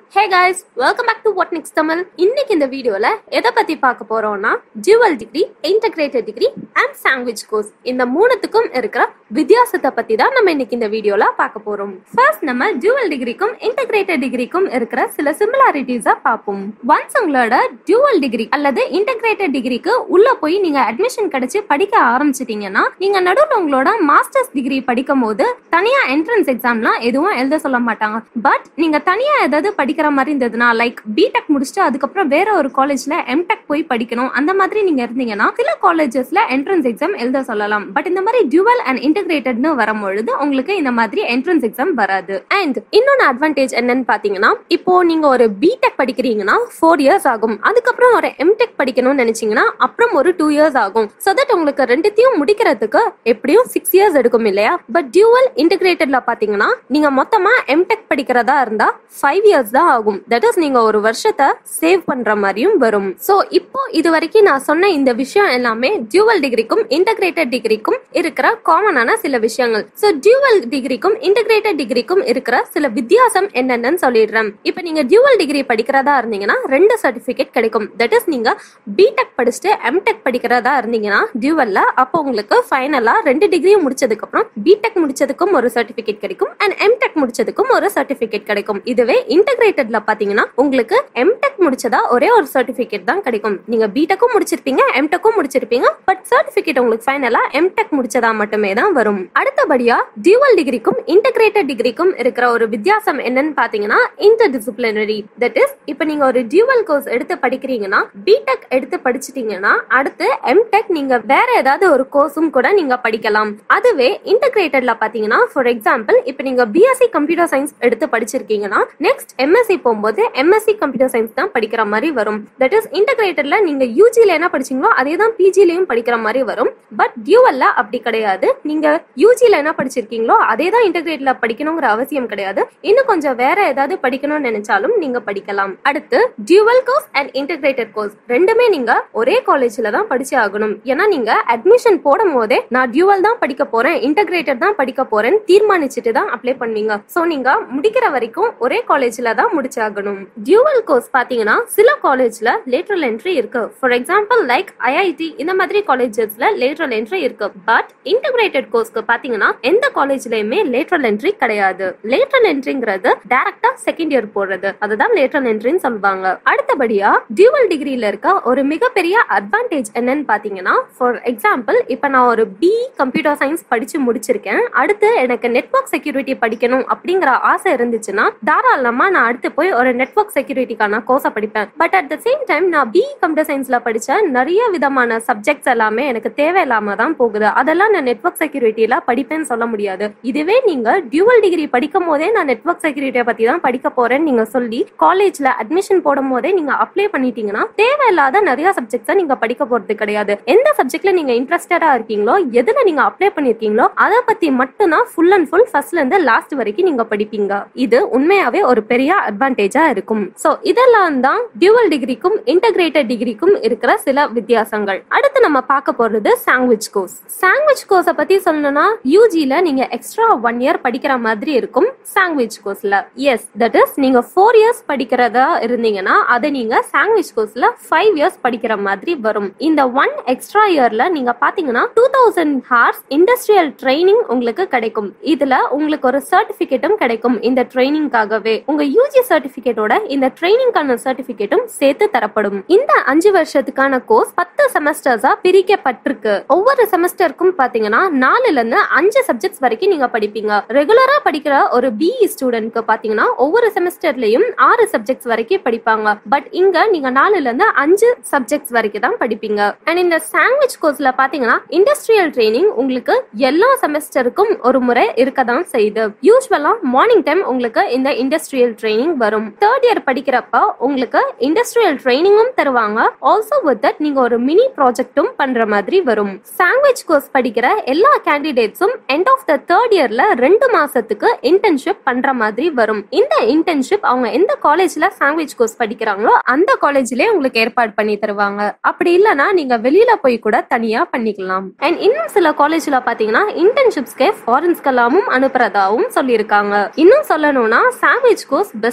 hey guys welcome back to what next Tamil இன்னைக்கு இந்த வீடியோல எதை பத்தி பார்க்க போறோம்னா dual degree integrated degree and sandwich course இந்த மூணுத்துக்கும் இருக்கிற வித்தியாசத்தை பத்தி தான் நம்ம இன்னைக்கு இந்த வீடியோல பார்க்க போறோம் ஃபர்ஸ்ட் நம்ம டியூவல் டிகிரிக்கும் இன்டகிரேட்டட் டிகிரிக்கும் இருக்கிற சில சிமிலாரிட்டிஸா பார்ப்போம் ஒன்ஸ் உங்களோட டியூவல் டிகிரி அல்லது இன்டகிரேட்டட் டிகிரிக்கு உள்ள போய் நீங்க அட்மிஷன் கிடைச்சு படிக்க ஆரம்பிச்சிட்டீங்கன்னா நீங்க நடுவில் உங்களோட மாஸ்டர்ஸ் டிகிரி படிக்கும் போது தனியா என்ட்ரன்ஸ் எக்ஸாம்லாம் எதுவும் எழுத சொல்ல மாட்டாங்க பட் நீங்க தனியா ஏதாவது படிக்கிற மாதிரி இருந்ததுன்னா லைக் பிடெக் முடிச்சுட்டு அதுக்கப்புறம் வேற ஒரு காலேஜ்ல எம்டெக் போய் படிக்கணும் அந்த மாதிரி நீங்க இருந்தீங்கன்னா சில காலேஜஸ்ல என்ட்ரன்ஸ் எக்ஸாம் எழுத சொல்லலாம் பட் இந்த மாதிரி டியூவல் அண்ட் இன்டகிரேட்டட்னு வரும்பொழுது உங்களுக்கு இந்த மாதிரி என்ட்ரன்ஸ் எக்ஸாம் வராது அண்ட் இன்னொன்னு அட்வான்டேஜ் என்னன்னு பாத்தீங்கன்னா இப்போ நீங்க ஒரு பிடெக் படிக்கிறீங்கன்னா ஃபோர் இயர்ஸ் ஆகும் அதுக்கப்புறம் ஒரு எம்டெக் படிக்கணும்னு நினைச்சீங்கன்னா அப்புறம் ஒரு டூ இயர்ஸ் ஆகும் ஸோ தட் உங்களுக்கு ரெண்டுத்தையும் முடிக்கிறதுக்கு எப்படியும் சிக்ஸ் இயர்ஸ் எடுக்கும் இல்லையா பட் டியூவல் இன்டகிரேட்டட்ல பாத்தீங்கன்னா நீங்க மொத்தமா எம்டெக் படிக்கிறதா இருந்தா ஃபைவ் இயர்ஸ் தான் ஆகும் தட் இஸ் நீங்க ஒரு வருஷத்தை சேவ் பண்ற மாதிரியும் வரும் சோ இப்போ இது வரைக்கும் நான் சொன்ன இந்த விஷயம் எல்லாமே டியூவல் டிகிரிக்கும் இன்டகிரேட்டட் டிகிரிக்கும் இருக்கிற காமனான சில விஷயங்கள் சோ டியூவல் டிகிரிக்கும் இன்டகிரேட்டட் டிகிரிக்கும் இருக்கிற சில வித்தியாசம் என்னென்னு சொல்லிடுறேன் இப்போ நீங்க டியூவல் டிகிரி படிக்கிறதா இருந்தீங்கன்னா ரெண்டு சர்டிபிகேட் கிடைக்கும் தட் இஸ் நீங்க பிடெக் படிச்சுட்டு எம்டெக் படிக்கிறதா இருந்தீங்கன்னா டியூவல்ல அப்போ உங்களுக்கு ஃபைனலா ரெண்டு டிகிரியும் முடிச்சதுக்கு அப்புறம் பிடெக் முடிச்சதுக்கும் ஒரு சர்டிபிகேட் கிடைக்கும் அண்ட் எம்டெக் முடிச்சதுக்கும் ஒரு சர்டிபிகேட் கிடைக்கும் இதுவே இன்டகிரேட்டட்ல பாத்தீங்கன்னா உங்களுக்கு எம்டெக் முடிச்சதா ஒரே ஒரு சர்டிபிகேட் தான் கிடைக்கும் நீங்க பிடெக்கும் முடிச்சிருப்பீங்க எம்டெக்கும் முடிச்சிருப்பீங்க பட் சர்டிபிகேட் உங்களுக்கு ஃபைனலா எம்டெக் முடிச்சதா மட்டுமே தான் வரும் அடுத்தபடியா டியூவல் டிகிரிக்கும் இன்டகிரேட்டட் டிகிரிக்கும் இருக்கிற ஒரு வித்தியாசம் என்னன்னு பாத்தீங்கன்னா இன்டர் டிசிப்ளினரி தட் இஸ் இப்போ நீங்க ஒரு டியூவல் கோர்ஸ் எடுத்து படிக்கிறீங்கன்னா பிடெக் எடுத்து படிச்சிட்டீங்கன்னா அடுத்து எம்டெக் நீங்க வேற ஏதாவது ஒரு கோர்ஸும் கூட நீங்க படிக்கலாம் அதுவே இன்டகிரேட்டட்ல பாத்தீங்கன்னா ஃபார் எக்ஸாம்பிள் இப்போ நீங்க பிஎஸ்சி கம்ப்யூட்டர் சயின்ஸ் எடுத்து படிச்சிருக்கீங்கன்னா நெக்ஸ்ட் எம்எஸ்சி போகும்போது எம்எஸ்சி கம்ப்யூட்டர் சயின்ஸ் தான் படிக்கிற மாதிரி வரும் தட் இஸ் இன்டகிரேட்டட்ல நீங்க யூஜில என்ன படிச்சீங்களோ அதே தான் பிஜிலையும் படிக்கிற மாதிரி வரும் பட் டியூவல்ல அப்படி கிடையாது நீங்க யூஜில என்ன படிச்சிருக்கீங்களோ அதே தான் இன்டகிரேட்ல படிக்கணுங்கிற அவசியம் கிடையாது இன்னும் கொஞ்சம் வேற ஏதாவது படிக்கணும்னு நினைச்சாலும் நீங்க படிக்கலாம் அடுத்து dual course and integrated course ரெண்டுமே நீங்க ஒரே காலேஜ்ல தான் படிச்சு ஆகணும் ஏன்னா நீங்க அட்மிஷன் போடும் போதே நான் டியூவல் தான் படிக்க போறேன் இன்டகிரேட்டட் தான் படிக்க போறேன் தீர்மானிச்சுட்டு தான் அப்ளை பண்ணுவீங்க சோ நீங்க முடிக்கிற வரைக்கும் ஒரே காலேஜ்ல தான் முடிச்சாகணும் டியூவல் கோர்ஸ் பாத்தீங்கன்னா சில காலேஜ்ல லேட்ரல் என்ட்ரி இருக்கு ஃபார் எக்ஸாம்பிள் லைக் ஐஐடி இந்த மாதிரி காலேஜஸ்ல லேட்ரல் என்ட்ரி இருக்கு பட் இன்டகிரேட்டட் கோர்ஸ்க்கு பாத்தீங்கன்னா எந்த காலேஜ்லயுமே லேட்ரல் என்ட்ரி கிடையாது லேட்ரல் என்ட்ரிங்கிறது டைரக்டா செகண்ட் இயர் போடுறது அதுதான் லேட்ரல் என்ட்ரின்னு சொல்லுவாங்க அடுத்தபடியா டியூவல் டிகிரில இருக்க ஒரு மிகப்பெரிய அட்வான்டேஜ் என்னன்னு பாத்தீங்கன்னா ஃபார் எக்ஸாம்பிள் இப்ப நான் ஒரு பி கம்ப்யூட்டர் சயின்ஸ் படிச்சு முடிச்சிருக்கேன் அடுத்து எனக்கு நெட்வொர்க் செக்யூரிட்டி படிக்கணும் அப்படிங்கிற ஆசை இருந்துச்சுன்னா தாராளமா நான் அடுத்து போய் ஒரு நெட்வொர்க் செக்யூரிட்டிக்கான கோர்ஸை படிப்பேன் but at the same time நான் பி கம்ப்யூட்டர் சயின்ஸ்ல படிச்ச நிறைய விதமான சப்ஜெக்ட்ஸ் எல்லாமே எனக்கு தேவையில்லாம தான் போகுது அதெல்லாம் நான் நெட்வொர்க் செக்யூரிட்டியில படிப்பேன்னு சொல்ல முடியாது இதுவே நீங்க டியூவல் டிகிரி படிக்கும் போதே நான் நெட்வொர்க் செக்யூரிட்டியை பத்தி தான் படிக்க போறேன்னு நீங்க சொல்லி காலேஜ்ல அட்மிஷன் போடும் போதே நீங்க அப்ளை பண்ணிட்டீங்கன்னா தேவையில்லாத நிறைய சப்ஜெக்ட்ஸை நீங்க படிக்க போறது கிடையாது எந்த சப்ஜெக்ட்ல நீங்க இன்ட்ரெஸ்டடா இருக்கீங்களோ எதுல நீங்க அப்ளை பண்ணிருக்கீங்களோ அதை பத்தி மட்டும்தான் ஃபுல் அண்ட் ஃபுல் ஃபர்ஸ்ட்ல இருந்து லாஸ்ட் வரைக்கும் நீங்க படிப்பீங்க இது உண்மையாவே ஒரு பெரிய அட்வான்டேஜா இருக்கும் சோ இதெல்லாம் தான் டியூவல் டிகிரிக்கும் இன்டகிரேட்டட் டிகிரிக்கும் இருக்கிற சில வித்தியாசங்கள் அடுத்து நம்ம பார்க்க போறது சாண்ட்விச் கோர்ஸ் சாண்ட்விச் கோர்ஸை பத்தி சொல்லணும்னா யூஜில நீங்க எக்ஸ்ட்ரா ஒன் இயர் படிக்கிற மாதிரி இருக்கும் சாண்ட்விச் கோர்ஸ்ல எஸ் தட் இஸ் நீங்க ஃபோர் இயர்ஸ் படிக்கிறதா இருந்தீங்கன்னா அதை நீங்க சாண்ட்விச் கோர்ஸ்ல ஃபைவ் இயர்ஸ் படிக்கிற மாதிரி வரும் இந்த ஒன் எக்ஸ்ட்ரா இயர்ல நீங்க பாத்தீங்கன்னா two thousand hours industrial training உங்களுக்கு கிடைக்கும் இதுல உங்களுக்கு ஒரு சர்டிபிகேட்டும் கிடைக்கும் இந்த ட்ரைனிங்காகவே உங்க யூஜி சர்டிபிகேட்டோட இந்த ட்ரைனிங்கான சர்டிபிகேட்டும் சேர்த்து தரப்படும் இந்த அஞ்சு வருஷத்துக்கான கோர்ஸ் பத்து செமஸ்டர்ஸா பிரிக்கப்பட்டிருக்கு ஒவ்வொரு செமஸ்டருக்கும் பாத்தீங்கன்னா நாலுல இருந்து அஞ்சு சப்ஜெக்ட்ஸ் வரைக்கும் நீங்க படிப்பீங்க ரெகுலரா படிக்கிற ஒரு பிஇ ஸ்டூடெண்ட்க்கு பாத்தீங்கன்னா ஒவ்வொரு செமஸ்டர்லயும் ஆறு சப்ஜெக்ட்ஸ் வரைக்கும் படிப்பாங்க பட் இங்க நீங்க நாலுல இருந்து அஞ்சு சப்ஜெக்ட்ஸ் வரைக்கும் தான் படிப்பீங்க அண்ட் இந்த சாண்ட்விச் கோர்ஸ்ல பாத்தீங்கன்னா இண்டஸ்ட்ரியல் ட்ரைனிங் உங்களுக்கு எல்லா செமஸ்டருக்கும் ஒரு முறை இருக்க தான் செய்யுது யூஸ்வலா மார்னிங் டைம் உங்களுக்கு இந்த இண்டஸ்ட்ரியல் ட்ரைனிங் வரும் தேர்ட் இயர் படிக்கிறப்ப உங்களுக்கு இண்டஸ்ட்ரியல் ட்ரைனிங்கும் தருவாங்க ஆல்சோ வித் தட் நீங்க ஒரு மினி ப்ராஜெக்ட்டும் பண்ற மாதிரி வரும் சாண்ட்விச் கோர்ஸ் படிக்கிற எல்லா கேண்டிடேட்ஸும் எண்ட் ஆஃப் த தேர்ட் இயர்ல ரெண்டு மாசத்துக்கு இன்டர்ன்ஷிப் பண்ற மாதிரி வரும் இந்த இன்டர்ன்ஷிப் அவங்க எந்த காலேஜ்ல சாண்ட்விச் கோர்ஸ் படிக்கிறாங்களோ அந்த காலேஜ்லயே உங்களுக்கு ஏற்பாடு பண்ணி தருவாங்க அப்படி இல்லனா நீங்க வெளியில போய் கூட தனியா பண்ணிக்கலாம் அண்ட் இன்னும் சில காலேஜ்ல பாத்தீங்கன்னா இன்டர்ன்ஷிப்ஸ்க்கு ஃபாரின்ஸ்க்கெல்லாமும் அனுப்புறதாவும் சொல்லியிருக்காங்க இன்னும் சொல்லணும்னா சாண்ட்விச் கோர்ஸ் பெஸ்ட்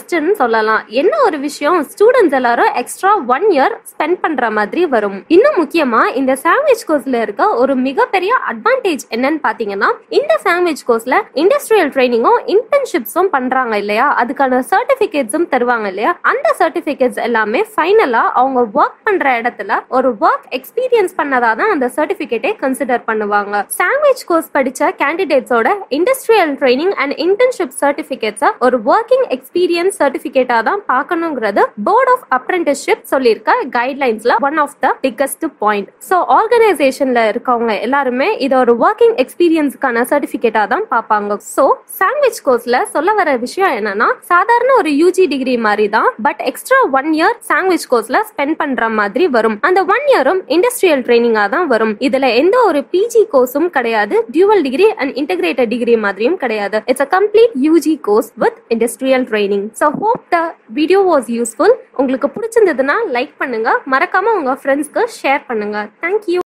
மஸ்ட்னு சொல்லலாம் என்ன ஒரு விஷயம் ஸ்டூடெண்ட்ஸ் எல்லாரும் எக்ஸ்ட்ரா ஒன் இயர் ஸ்பெண்ட் பண்ற மாதிரி வரும் இன்னும் முக்கியமா இந்த சாண்ட்விச் கோர்ஸ்ல இருக்க ஒரு மிகப்பெரிய அட்வான்டேஜ் என்னன்னு பாத்தீங்கன்னா இந்த சாண்ட்விச் கோர்ஸ்ல இண்டஸ்ட்ரியல் ட்ரைனிங்கும் இன்டர்ன்ஷிப்ஸும் பண்றாங்க இல்லையா அதுக்கான சர்டிபிகேட்ஸும் தருவாங்க இல்லையா அந்த சர்டிபிகேட்ஸ் எல்லாமே ஃபைனலா அவங்க ஒர்க் பண்ற இடத்துல ஒரு ஒர்க் எக்ஸ்பீரியன்ஸ் பண்ணதா தான் அந்த சர்டிபிகேட்டை கன்சிடர் பண்ணுவாங்க சாண்ட்விச் கோர்ஸ் படிச்ச கேண்டிடேட்ஸோட இண்டஸ்ட்ரியல் ட்ரைனிங் அண்ட் இன்டர்ன்ஷிப் சர்டிபிகேட்ஸை ஒரு ஒர்க்கிங் எக்ஸ்பீரியன்ஸ் சர்டிபிகேட்டா தான் பார்க்கணுங்கிறது போர்ட் ஆஃப் அப்ரெண்டிஸ்ஷிப் சொல்லியிருக்க கைட்லைன்ஸ்ல one of the biggest point so ஆர்கனைசேஷன்ல இருக்கவங்க எல்லாருமே இதை ஒரு ஒர்க்கிங் எக்ஸ்பீரியன்ஸ்க்கான சர்டிபிகேட்டா தான் பார்ப்பாங்க ஸோ சாண்ட்விச் கோர்ஸ்ல சொல்ல வர விஷயம் என்னன்னா சாதாரண ஒரு யூஜி டிகிரி மாதிரி தான் but extra one year sandwich கோர்ஸ்ல ஸ்பெண்ட் பண்ற மாதிரி வரும் அந்த ஒன் இயரும் இண்டஸ்ட்ரியல் ட்ரைனிங்கா தான் வரும் இதுல எந்த ஒரு பிஜி கோர்ஸும் கிடையாது dual degree and integrated degree மாதிரியும் கிடையாது it's a complete UG course with industrial training so hope the video was useful உங்களுக்கு பிடிச்சிருந்ததுன்னா லைக் பண்ணுங்க மறக்காம உங்க ஃப்ரெண்ட்ஸ்க்கு ஷேர் பண்ணுங்க தேங்க்யூ